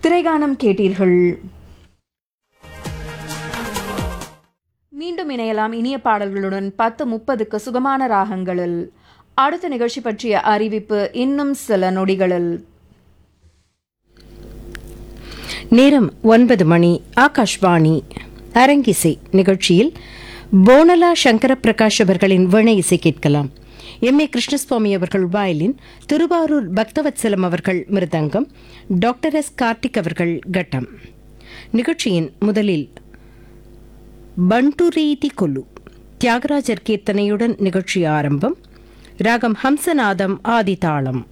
திரைகானம் கேட்டீர்கள் மீண்டும் இணையலாம் இனிய பாடல்களுடன் பத்து முப்பதுக்கு சுகமான ராகங்களில் அடுத்த நிகழ்ச்சி பற்றிய அறிவிப்பு இன்னும் சில நொடிகளில் நேரம் ஒன்பது மணி ஆகாஷ்வாணி அரங்கிசை நிகழ்ச்சியில் போனலா சங்கர பிரகாஷ் அவர்களின் வீணை இசை கேட்கலாம் எம் ஏ கிருஷ்ணசுவாமி அவர்கள் வயலின் திருவாரூர் பக்தவத்சலம் அவர்கள் மிருதங்கம் டாக்டர் எஸ் கார்த்திக் அவர்கள் கட்டம் நிகழ்ச்சியின் முதலில் பண்டுரீதி கொல்லு தியாகராஜர் கீர்த்தனையுடன் நிகழ்ச்சி ஆரம்பம் ராகம் ஹம்சநாதம் ஆதிதாளம்